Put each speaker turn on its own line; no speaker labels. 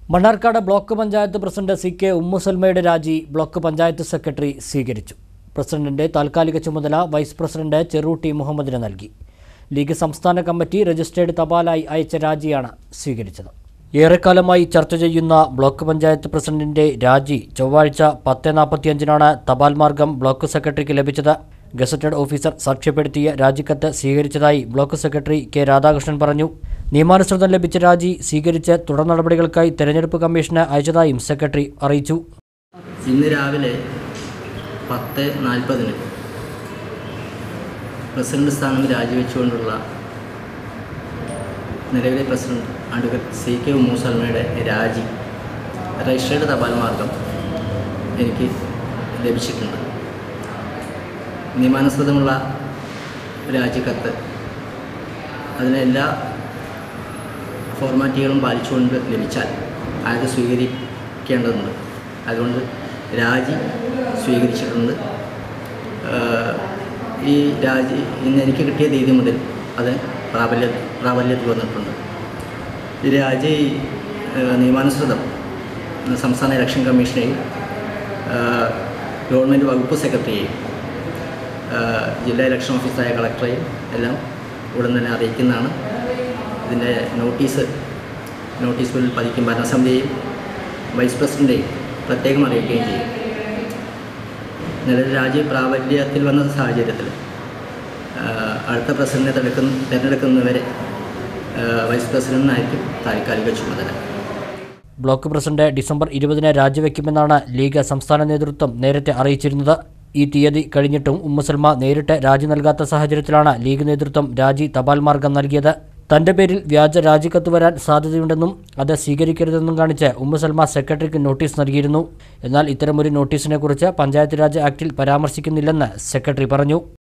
Mannarkkad block panchayat president C K ഉമ്മുസൽമയുടെ രാജി block panchayat secretary സ്വീകരിച്ചു പ്രസിഡന്റിന്റെ താൽക്കാലിക ചുമതല വൈസ് പ്രസിഡന്റ് ചെറൂട്ടി മുഹമ്മദിന് നൽകി ലീഗ് സംസ്ഥാന കമ്മിറ്റി രജിസ്റ്റേർഡ് തപാലായി അയച്ച രാജിയാണ് സ്വീകരിച്ചത് ഏറെക്കാലമായി ചർച്ച ചെയ്യുന്ന ബ്ലോക്ക് പഞ്ചായത്ത് പ്രസിഡന്റിന്റെ രാജി ചൊവ്വാഴ്ച പത്ത് നാൽപ്പത്തിയഞ്ചിനാണ് തപാൽ മാർഗം ബ്ലോക്ക് സെക്രട്ടറിക്ക് ലഭിച്ചത് ഗസറ്റഡ് ഓഫീസർ സാക്ഷ്യപ്പെടുത്തിയ രാജിക്കത്ത് സ്വീകരിച്ചതായി ബ്ലോക്ക് സെക്രട്ടറി കെ രാധാകൃഷ്ണൻ പറഞ്ഞു നിയമാനുസൃതം ലഭിച്ച രാജി സ്വീകരിച്ച് തുടർ നടപടികൾക്കായി തെരഞ്ഞെടുപ്പ് കമ്മീഷന് അയച്ചതായും സെക്രട്ടറി അറിയിച്ചു
ഇന്ന് രാവിലെ പത്ത് നാൽപ്പതിന് പ്രസിഡന്റ് സ്ഥാനം രാജിവെച്ചുകൊണ്ടുള്ള നിലവിലെ പ്രസിഡന്റ് അഡ്വക്കേറ്റ് സി കെ മൂസൽമയുടെ രാജി രജിസ്റ്റേർഡ് തപാൽ മാർഗം എനിക്ക് ലഭിച്ചിട്ടുണ്ട് നിയമാനുസൃതമുള്ള രാജിക്കത്ത് അതിന് എല്ലാ ഫോർമാറ്റുകളും പാലിച്ചുകൊണ്ട് ലഭിച്ചാൽ അത് സ്വീകരിക്കേണ്ടതുണ്ട് അതുകൊണ്ട് രാജി സ്വീകരിച്ചിട്ടുണ്ട് ആഹ് ഈ രാജി ഇന്ന് എനിക്ക് കിട്ടിയ തീയതി മുതൽ അത് പ്രാബല്യ പ്രാബല്യത്തിൽ വന്നിട്ടുണ്ട് ഈ രാജി ആഹ് നിയമാനുസൃതം സംസ്ഥാന ഇലക്ഷൻ കമ്മീഷനെയും ആഹ് ഗവൺമെൻറ് വകുപ്പ് സെക്രട്ടറിയെയും ആഹ് ജില്ലാ ഇലക്ഷൻ ഓഫീസറായ കളക്ടറെയും എല്ലാം ഉടൻ തന്നെ അറിയിക്കുന്നതാണ് ഇതിൻ്റെ നോട്ടീസ് നോട്ടീസ് ബിൽ പതിക്കും ഭരണസമിതിയെയും വൈസ് പ്രസിഡൻ്റെയും പ്രത്യേകം അറിയിക്കുകയും ചെയ്യും നിലവിൽ രാജ്യ പ്രാബല്യത്തിൽ വന്ന സാഹചര്യത്തിൽ ആഹ് അടുത്ത പ്രസിഡന്റിനെ തെരഞ്ഞെടുക്കുന്ന തിരഞ്ഞെടുക്കുന്നവരെ ആഹ് വൈസ് പ്രസിഡന്റിനായിരിക്കും താൽക്കാലിക ചുമതല
ബ്ലോക്ക് പ്രസിഡന്റ് ഡിസംബർ ഇരുപതിന് രാജിവെക്കുമെന്നാണ് ലീഗ് സംസ്ഥാന നേതൃത്വം നേരത്തെ അറിയിച്ചിരുന്നത് ഈ തീയതി കഴിഞ്ഞിട്ടും ഉമ്മുസൽമ നേരിട്ട് രാജി നൽകാത്ത സാഹചര്യത്തിലാണ് ലീഗ് നേതൃത്വം രാജി തപാൽ മാർഗം നൽകിയത് തന്റെ പേരിൽ വ്യാജ രാജിക്കത്ത് വരാൻ സാധ്യതയുണ്ടെന്നും അത് സ്വീകരിക്കരുതെന്നും കാണിച്ച് ഉമ്മുസൽമ സെക്രട്ടറിക്ക് നോട്ടീസ് നൽകിയിരുന്നു എന്നാൽ ഇത്തരമൊരു നോട്ടീസിനെക്കുറിച്ച് പഞ്ചായത്ത് രാജ് ആക്ടിൽ പരാമർശിക്കുന്നില്ലെന്ന് സെക്രട്ടറി പറഞ്ഞു